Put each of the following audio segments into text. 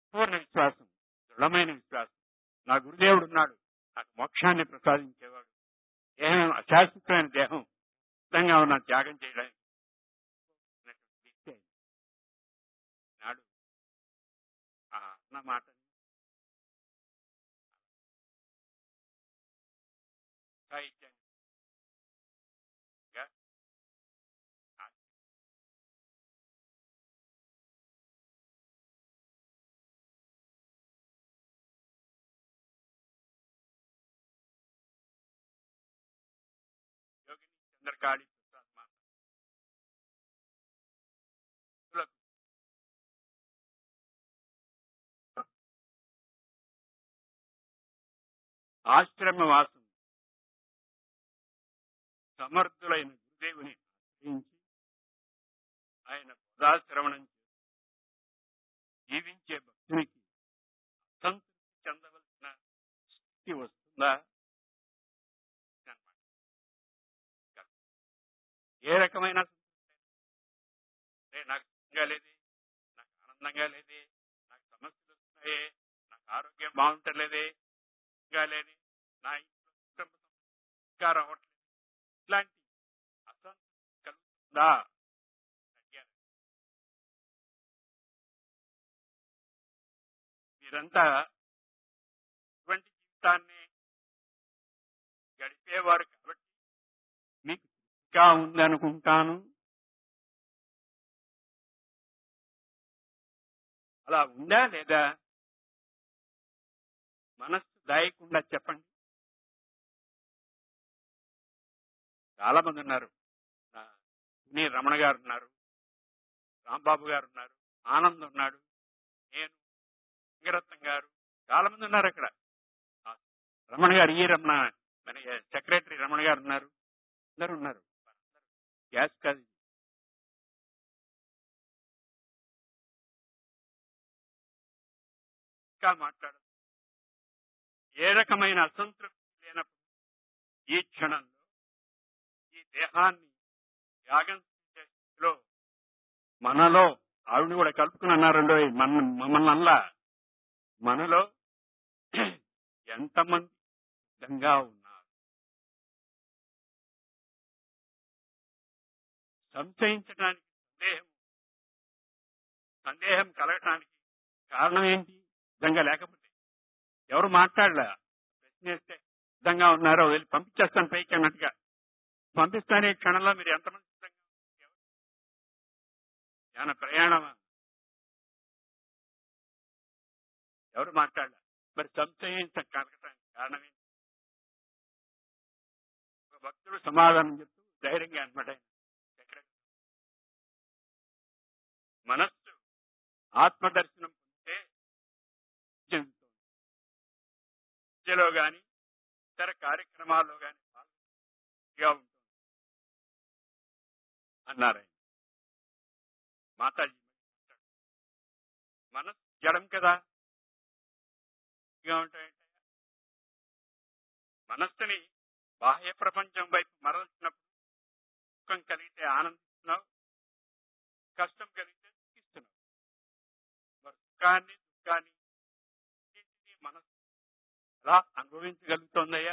పూర్ణ విశ్వాసం దృఢమైన విశ్వాసం నా గురుదేవుడు ఉన్నాడు నాకు మోక్షాన్ని ప్రసాదించేవాడు దేహం అశాశ్వతమైన దేహం సిద్ధంగా ఉన్న త్యాగం చేయడానికి ఉన్నటువంటి వ్యక్తి ఆయన. నాడు ఆ అన్న మాట సాహిత్యాన్ని గా ఆ- యోగిని చంద్రకాళి ప్రసాద్ మాత భక్తులకు ఆశ్రమవాసం సమర్థులైన గురుదేవుని ఆశ్రయించి ఆయన పదాశ్రవణం చేసి జీవించే భక్తునికి అసంతృప్తి చెందవలసిన స్థితి వస్తుందా అన్నమాట. ఏ రకమైన సంతృప్తి అంటే నాకు సుఖంగా లేదే నాకు ఆనందంగా లేదే నాకు సమస్యలు వస్తున్నాయే నాకు ఆరోగ్యం బాగుంటలేదే ఇంకా లేని నా ఇంట్లో కుటుంబ ఇంకా రావట్లేదు ఇట్లాంటి అసంతృప్తి కలుగుతుందా అడిగారు. మీరంతా ఇటువంటి జీవితాన్ని గడిపేవారు కాబట్టి మీకు ఇంకా ఉందనుకుంటాను అలా ఉందా లేదా మనస్సు దాయకుండా చెప్పండి చాలా మంది ఉన్నారు ఆ, ని రమణ గారు ఉన్నారు రాంబాబు గారు ఉన్నారు ఆనంద్ ఉన్నాడు నేను లింగరత్నం గారు చాలా మంది ఉన్నారు అక్కడ ఆ, రమణ గారు ఈ రమణ మన సెక్రటరీ రమణ గారు ఉన్నారు అందరు ఉన్నారు గ్యాస్ కాదు ఇది. ఇంకా మాట్లాడదు ఏ రకమైన అసంతృప్తి లేనప్పుడు ఈ క్షణంలో ఈ దేహాన్ని త్యాగం చేసే స్థితిలో మనలో ఆవిడ కూడా కలుపుకుని అన్నారండో మన మమ్మల్ని అల్లా మనలో ఎంతమంది సిద్ధంగా ఉన్నారు సంశయించడానికి సందేహం సందేహం కలగటానికి కారణం ఏంటి సిద్ధంగా లేకపోతే ఎవరు మాట్లాడలే ప్రశ్నిస్తే సిద్ధంగా ఉన్నారో వెళ్ళి పంపించేస్తాను పైకి అన్నట్టుగా పంపిస్తానే క్షణంలో మీరు ఎంతమంది సిద్ధంగా ఉన్నారు? ఎవరు? ఏమైనా ప్రయాణమా ఎవరు మాట్లాడలే మరి సంశయించ కలగటానికి కారణం ఏంటి ఒక భక్తుడు సమాధానం చెప్తూ ధైర్యంగా అనమాట ఆయన. ఎక్కడ మనస్సు ఆత్మదర్శనం పొందితే చెందుతుంది విద్యలో గాని ఇతర కార్యక్రమాల్లో గాని పాల్గొగా ఉంటుంది అన్నారు ఆయన మాతాజీ మాట్లాడు. మనస్సు జడం కదా ఇదిగా ఉంటాయంటే మనస్సుని బాహ్య ప్రపంచం వైపు మరల్చినప్పుడు సుఖం కలిగితే ఆనందిస్తున్నావు కష్టం కలిగితే దుఃఖిస్తున్నావు మరి సుఖాన్ని దుఃఖాన్ని రెండింటినీ మనస్సు ఎలా అనుభవించగలుగుతోందయ్యా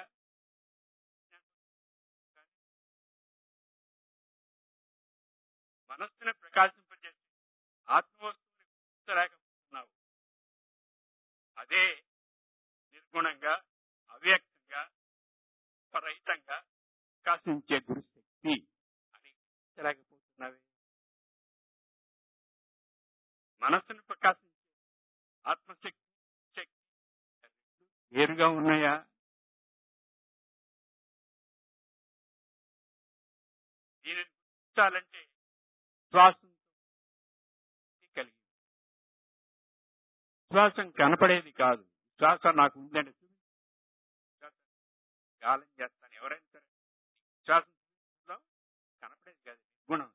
మనస్సుని ప్రకాశింపజేసి ఆత్మవస్తువుని గుర్తించలేకపోతున్నావు అదే నిర్గుణంగా అవ్యక్తంగా పరహితంగా ప్రకాశించే గురుశక్తి అని గుర్తించలేకపోతున్నావే మనస్సును ప్రకాశించే ఆత్మశక్తి శక్తి రెండు వేరుగా ఉన్నాయా దీనిని గుర్తించాలంటే శ్వాసంతో కలిగి విశ్వాసం కనపడేది కాదు విశ్వాసం నాకు ఉందని చూపించు. విశ్వాసం గాలం చేస్తాను ఎవరైనా సరే విశ్వాసం చూపించడం కనపడేది కాదు గుణం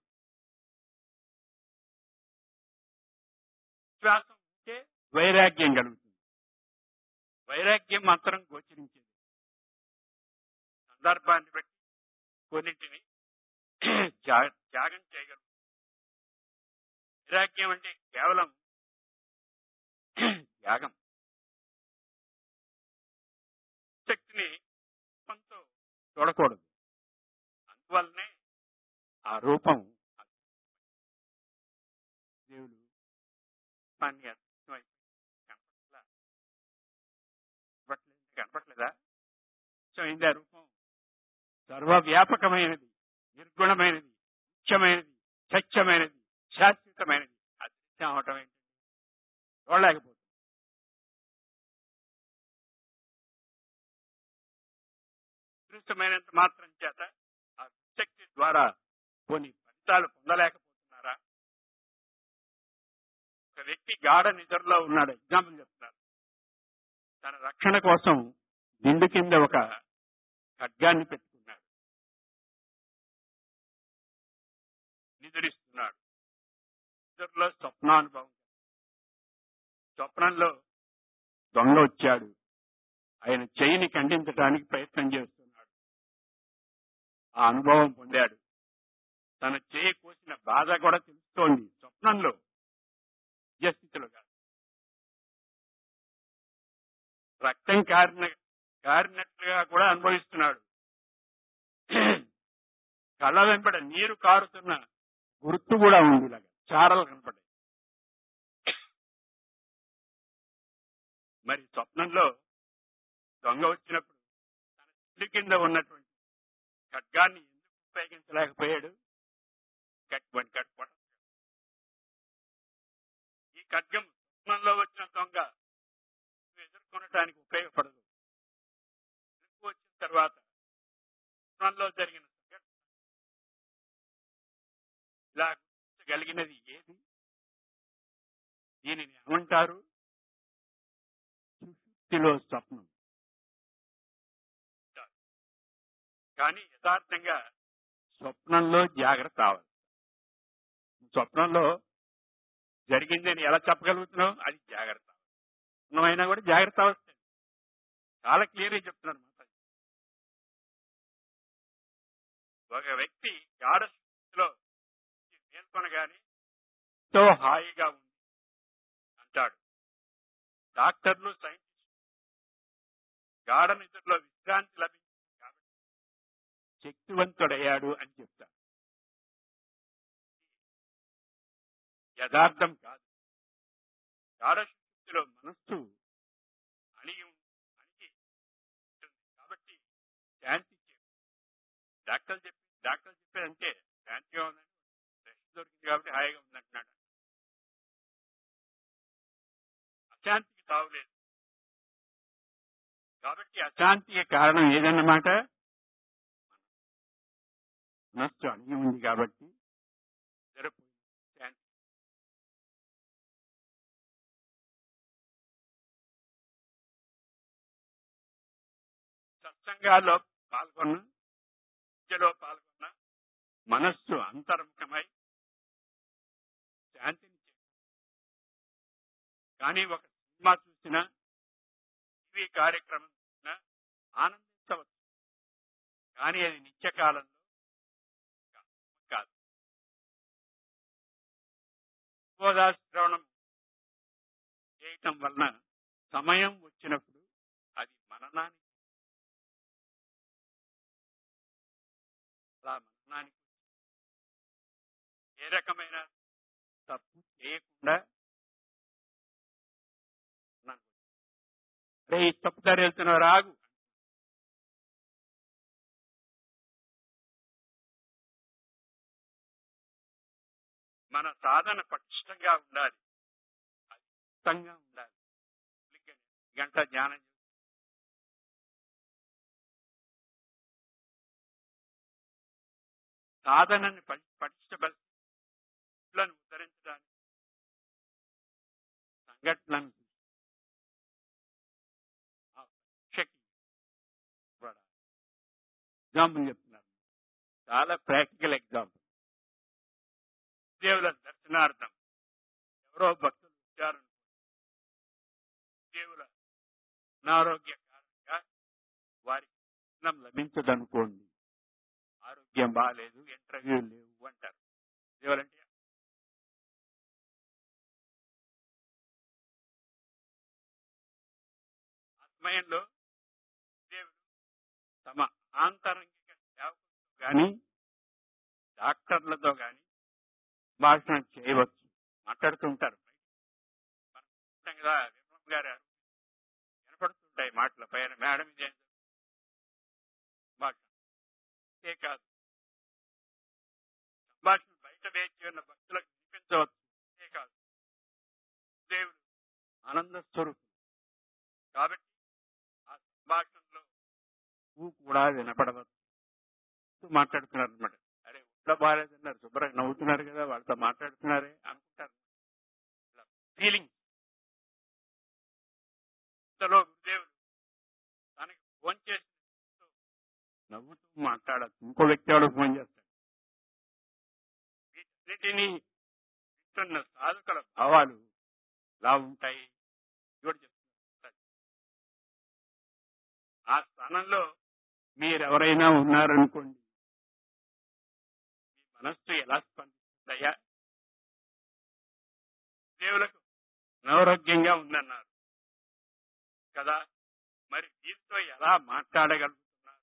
విశ్వాసం ఉంటే వైరాగ్యం కలుగుతుంది వైరాగ్యం మాత్రం గోచరించేది సందర్భాన్ని బట్టి కొన్నింటిని త్యా- త్యాగం చేయగలం వైరాగ్యం అంటే కేవలం త్యాగం శక్తిని రూపంతో చూడకూడదు అందువల్లనే ఆ రూపం దేవుడు రూపాన్ని అద్భుతమై కనపట్లా కనపట్లేదు కనపట్లేదా అయింది ఆ రూపం సర్వవ్యాపకమైనది నిర్గుణమైనది ముఖ్యమైనది సత్యమైనది శాశ్వతమైనది అదృశ్యం అవటం ఏంటి చూడలేకపోతుంది అదృష్టమైనంత మాత్రం చేత ఆ శక్తి ద్వారా కొన్ని ఫలితాలు పొందలేకపోతున్నారా ఒక వ్యక్తి గాఢ నిద్రలో ఉన్నాడు ఎగ్జాంపుల్ చెప్తున్నారు తన రక్షణ కోసం దిండు కింద ఒక ఖడ్గాన్ని పెట్టుకున్నాడు నిద్రిస్తున్నాడు నిద్రలో స్వప్నానుభవం స్వప్నంలో దొంగ వచ్చాడు ఆయన చెయ్యిని ఖండించడానికి ప్రయత్నం చేస్తున్నాడు ఆ అనుభవం పొందాడు తన చేయి కోసిన బాధ కూడా తెలుస్తోంది స్వప్నంలో నిజస్థితిలో కాదు రక్తం కారిన కారినట్లుగా కూడా అనుభవిస్తున్నాడు కళ్ళ వెంబడ నీరు కారుతున్న గుర్తు కూడా ఉంది ఇలాగా చారలు కనపడ్డాయి మరి స్వప్నంలో దొంగ వచ్చినప్పుడు తన చెల్లి కింద ఉన్నటువంటి ఖడ్గాన్ని ఎందుకు ఉపయోగించలేకపోయాడు కట్టుబడి కట్టుబడి ఈ ఖడ్గం స్వప్నంలో వచ్చిన దొంగ ఎదుర్కొనడానికి ఉపయోగపడదు ఎదుర్కొ వచ్చిన తర్వాత స్వప్నంలో జరిగిన సంఘటన ఇలా గుర్తించగలిగినది ఏది దీనిని ఏమంటారు సుషుప్తిలో స్వప్నం కానీ యథార్థంగా స్వప్నంలో జాగ్రత్త అవ్వాలి స్వప్నంలో జరిగిందని ఎలా చెప్పగలుగుతున్నావు అది జాగ్రత్త స్వప్నమైనా కూడా జాగ్రత్త అవస్థ చాలా క్లియర్గా చెప్తున్నాడు మాట ఒక వ్యక్తి గాఢ స్థితిలో మేల్కొనగానే ఎంతో హాయిగా ఉంది అంటాడు డాక్టర్లు సైంటిస్టులు గాఢ నిద్రలో విశ్రాంతి లభించింది కాబట్టి శక్తివంతుడయ్యాడు అని చెప్తారు యథార్థం కాదు గాఢ స్థితిలో మనస్సు అణిగి ఉం- అణిగి ఉంటుంది కాబట్టి శాంతి చెప్పు డాక్టర్ చెప్పి డాక్టర్ చెప్పారంటే శాంతిగా ఉందని రెస్ట్ దొరికింది కాబట్టి హాయిగా ఉందంటున్నాడు అశాంతికి తావులేదు కాబట్టి అశాంతికి కారణం ఏదన్నమాట మనస్సు అణిగి ఉంది కాబట్టి నిద్రపోయింది శాంతి సత్సంగాల్లో పాల్గొన్న విద్యలో పాల్గొన్న మనస్సు అంతర్ముఖమై శాంతిని చేకూరుస్తుంది. కానీ ఒక సినిమా చూసినా టీవీ కార్యక్రమం చూసినా ఆనందించవచ్చు కానీ అది నిత్యకాలంలో కా- కాదు శ్రవణం చేయటం వలన సమయం వచ్చినప్పుడు అది మననానికి అలా మననానికి ఏ రకమైన తప్పు చేయకుండా ఉన్నాను. అరే ఈ తప్పు దారి వెళ్తున్నావు రాగు మన సాధన పటిష్టంగా ఉండాలి అది యుక్తంగా ఉండాలి గంట ధ్యానం చేసి సాధనని పటి- పటిష్టపరిచి ఉద్ధరించడానికి సంఘటనలను చూసి ఆ పరీక్షకి కూడా ఎగ్జాంపుల్ చెప్తున్నారు చాలా ప్రాక్టికల్ ఎగ్జాంపుల్ దేవుల దర్శనార్థం ఎవరో భక్తులు వచ్చారు దేవుల అనారోగ్య కారణంగా వారికి దర్శనం లభించదనుకోండి ఆరోగ్యం బాగాలేదు ఇంటర్వ్యూ లేవు అంటారు దేవులంటే సమయంలో దేవుడు తమ ఆంతరంగిక సేవకులతో గాని డాక్టర్లతో గాని భాషణ చేయవచ్చు మాట్లాడుతుంటారు మనం చూస్తాం కదా విమలం గారు వినపడుతుంటాయి మాటలు పైన మేడం ఇదేం భాష అంతే కాదు సంభాషణ బయట వేచి ఉన్న భక్తులకు వినిపించవచ్చు అంతే కాదు దేవుడు ఆనంద స్వరూపం కాబట్టి ఆ సంభాషణలో నువ్వు కూడా వినపడవచ్చు మాట్లాడుతున్నారు అనమాట అరే ఒంట్లో బాగాలేదన్నారు శుభ్రంగా నవ్వుతున్నారు కదా వాళ్ళతో మాట్లాడుతున్నారే అనుకుంటారు ఫీలింగ్ ఇంతలో గురుదేవుడు తనకి ఫోన్ చేసి నవ్వుతూ మాట్లాడచ్చు ఇంకో వ్యక్తి ఎవడో ఫోన్ చేస్తాడు వీటన్నిటినీ వింటున్న సాధకుల భావాలు ఎలా ఉంటాయి కూడా చెప్తున్నారు ఆ స్థానంలో మీరెవరైనా ఉన్నారనుకోండి మీ మనస్సు ఎలా స్పందిస్తుందయ్యా దేవులకు అనారోగ్యంగా ఉందన్నారు కదా మరి వీరితో ఎలా మాట్లాడగలుగుతున్నారు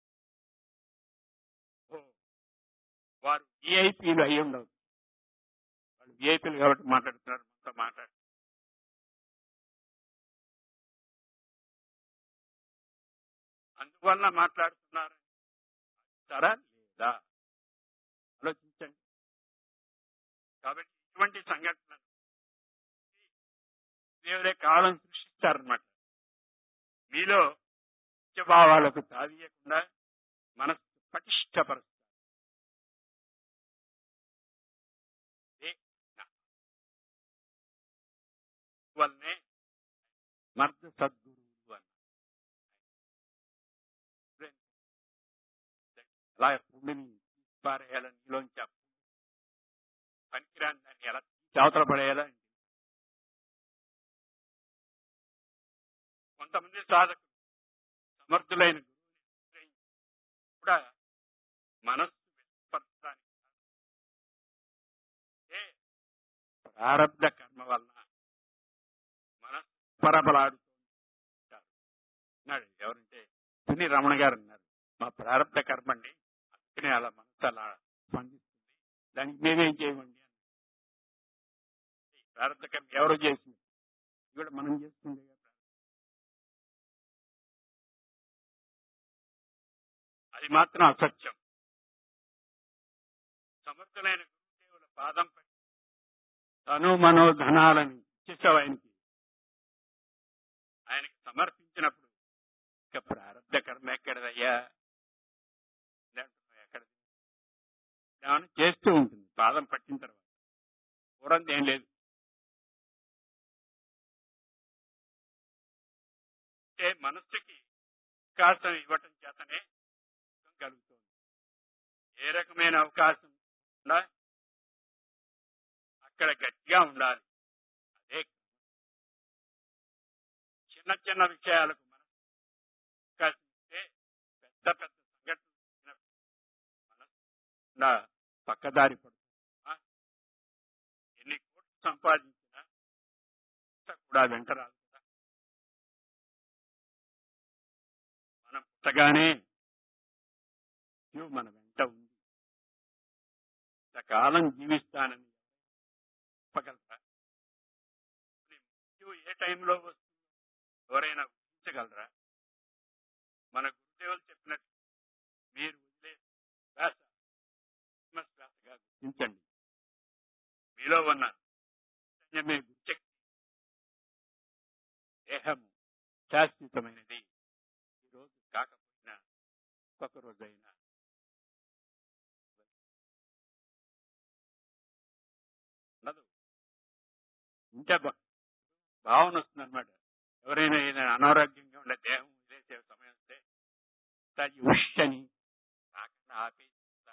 ఓ వారు విఐపీలు అయి ఉండవు వాళ్ళు విఐపీలు కాబట్టి మాట్లాడుతున్నారు మనతో మాట్లాడు అందువల్ల మాట్లాడుతున్నారు సరా లేదా ఆలోచించండి కాబట్టి ఇటువంటి సంఘటనలు దేవుడే కాలం సృష్టిస్తారనమాట మీలో భావాలకు తావీయకుండా మనస్సు పటిష్టపరుస్తారు వల్లనే మర్ద సద్గురువు అన్న అలా పుండిని పారేయాలని నీలోంచి ఆ పనికిరాని దాన్ని ఎలా చావతల పడేయాలా కొంతమంది సాధకులు సమర్థులైన గురువుని కూడా మనస్సు వ్యక్తపరచడానికి ప్రారంధ కర్మ వలన మనస్సు పరబలాడుతూ ఉంటారు అన్నాడు ఎవరంటే తుని రమణ గారు అన్నారు మా ప్రారంభ కర్మ అండి అందుకనే అలా మనసు అలా స్పందిస్తుంది దానికి మేమేం చేయమండి అని ప్రారంభ కర్మ ఎవరో చేసింది ఇది కూడా మనం చేస్తుంది కదా అది మాత్రం అసత్యం సమర్థులైన గురుదేవుల పాదం పట్టి తను మనో ధనాలను ఇచ్చేసావు ఆయనకి ఆయనకి సమర్పించినప్పుడు ఇక ప్రారంభ కర్మ ఎక్కడదయ్యా ఎక్కడది ఏమన్నా చేస్తూ ఉంటుంది పాదం పట్టిన తర్వాత పూరంది ఏం లేదు అంటే మనస్సుకి అవకాశం ఇవ్వటం చేతనే కలుగుతుంది ఏ రకమైన అవకాశం ఉందా అక్కడ గట్టిగా ఉండాలి అదే చిన్న చిన్న విషయాలకు మనం అవకాశం ఇస్తే పెద్ద పెద్ద సంఘటనలు మనసు పక్కదారి పడుతుంది ఎన్ని కోట్లు సంపాదించినా కూడా వెంటరాదు కదా మనం పుట్టగానే మన వెంట ఉంది ఇంతకాలం జీవిస్తానని చెప్పగలరా మృత్యు ఏ టైంలో వస్తుందో ఎవరైనా ఊహించగలరా మన గురుదేవులు చెప్పినట్టు మీరు వదిలే శ్వాస శ్వాసగా గుర్తించండి మీలో ఉన్న చైతన్యమే గుర్చక్తి దేహము శాశ్వతమైనది ఈరోజు కాకపోయినా ఒక్కొక్క రోజైనా ఉండదు ఇంకా భావన వస్తుంది అనమాట ఎవరైనా ఏదైనా అనారోగ్యంగా ఉండే దేహం వదిలేసే సమయం వస్తే అది ఉష్ అని కాకుండా ఆపేసి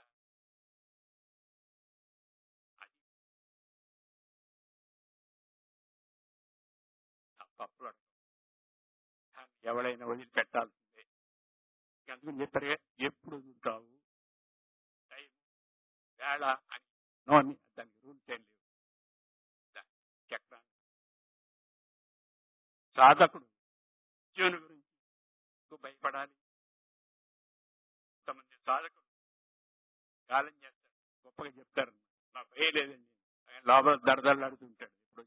తప్పులు ఎవడైనా వదిలిపెట్టాల్సిందే అందుకని చెప్పారు ఎప్పుడు వదులుతావు టైం వేళ అని నోని దానికి రూల్స్ ఏం లేవు చక్రాన్ని సాధకుడు జీవుని గురించి ఎందుకు భయపడాలి కొంతమంది సాధకులు గాలం చేస్తారు గొప్పగా చెప్తారు నాకు భయం లేదండి ఆయన లోపల దడదడలాడుతుంటాడు ఇప్పుడు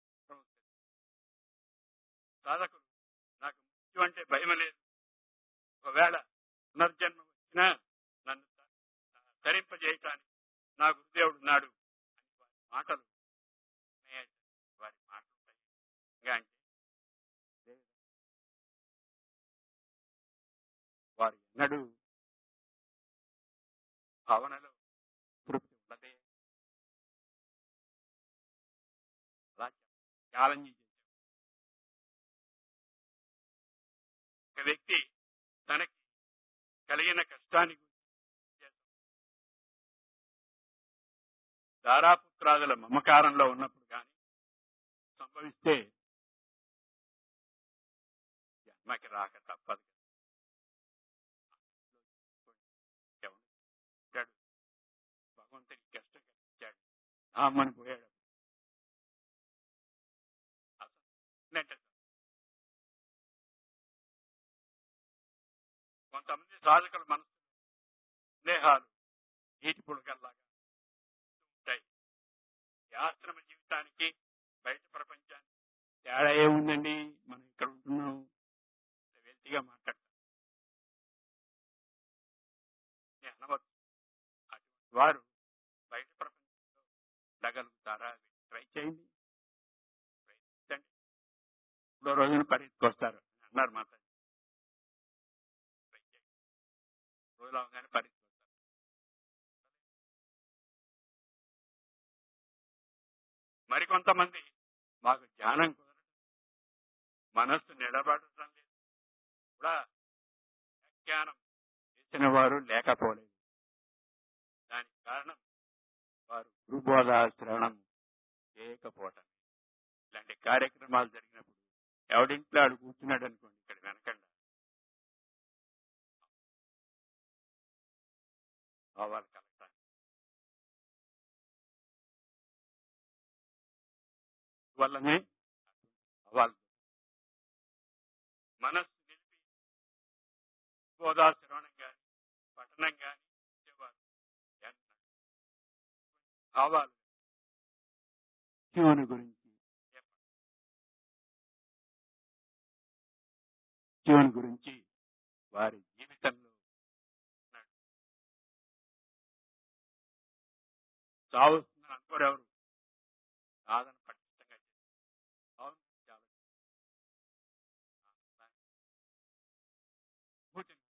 సాధకులు నాకు మృత్యు అంటే భయం లేదు ఒకవేళ పునర్జన్మ వచ్చినా నన్ను త- తరింపజేయటానికి నా గురుదేవుడు ఉన్నాడు అని వారి మాటలు ఉన్నాయా? వారి మాటలు ఉంటాయి. ఇంకా అంటే లేదు. వారు ఎన్నడూ భావనలో తృప్తి ఉండదే అలా ఛాలెంజ్ చేశారు ఒక వ్యక్తి తనకి కలిగిన కష్టాన్ని గురించి చేశాడు. దారాపుత్రాదుల మమకారంలో ఉన్నప్పుడు కానీ సంభవిస్తే జన్మకి రాక తప్పదు ఎవడు ఇచ్చాడు భగవంతుడికి కష్టం కలిగించాడు అమ్మని పోయాడు అసలు ఏంటంటే కొంతమంది సాధకుల మనసు స్నేహాలు నీటి పుడకల్లాగా ఉంటాయి ఈ ఆశ్రమ జీవితానికి బయట ప్రపంచానికి తేడా ఏముందండి మనం ఇక్కడ ఉంటున్నాం వెల్తిగా మాట్లాడతాం నేను అనవచ్చు అటువంటి వారు బయట ప్రపంచంలో ఉండగలుగుతారా ట్రై చేయండి ప్రయత్నించండి ఇప్పుడు రోజున పరిస్థితికి వస్తారు అని అన్నారు మాత ట్రై చేయండి రోజులు అవగానే పరిస్థితి వస్తారు మరికొంతమంది మాకు జ్ఞానం కుదరదు మనస్సు నిలబడటం లేదు కూడా వ్యాఖ్యానం చేసిన వారు లేకపోలేదు దానికి కారణం వారు గురుబోధ శ్రవణం చేయకపోవటం ఇలాంటి కార్యక్రమాలు జరిగినప్పుడు ఎవడింట్లో ఆడు కూర్చున్నాడు అనుకోండి ఇక్కడ వెనకండ భావాలు కలగటానికి వల్లనే భావాలు మనస్సు నిలిపి బోధా శ్రవణం గాని పఠనం గాని ఇచ్చేవారు ఎంత భావాలు శివుని గురించి చెప్పండి. శివుని గురించి వారి జీవితంలో ఉన్నాడు. చావు వస్తుందని అనుకోరు ఎవరు సాధన పటిష్టంగా చేస్తారు. అవును చాలా అనుభూతిని